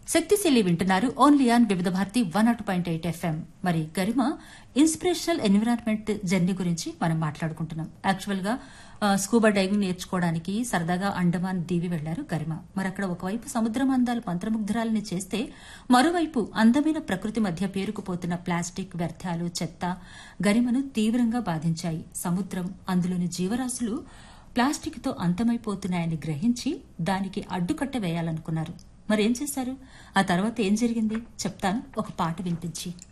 శక్తిశీలి వింటున్నారు only on Vividh Bharati one naught point eight FM మరి గరిమ ఇన్స్పిరేషనల్ ఎన్విరాన్మెంట్ జర్నీ గురించి మనం మాట్లాడుకుంటున్నాం యాక్చువల్ గా ఆ, స్కూబా డైవింగ్ నేర్చుకోవడానికి సరదాగా అండమాన్ దీవి వెళ్లారు గరిమ మరి అక్కడ ఒకవైపు సముద్రం అందాలు మంత్రముగ్ధరాలని చేస్తే మరోవైపు అందమైన ప్రకృతి మధ్య పేరుకుపోతున్న ప్లాస్టిక్ వ్యర్థాలు చెత్త గరిమను తీవ్రంగా బాధించాయి సముద్రం అందులోని జీవరాశులు ప్లాస్టిక్ తో అంతమైపోతున్నాయని గ్రహించి దానికి అడ్డుకట్ట వేయాలనుకున్నారు మరేం చేశారు ఆ తర్వాత ఏం జరిగింది చెప్తాను ఒక పాట వినిపించి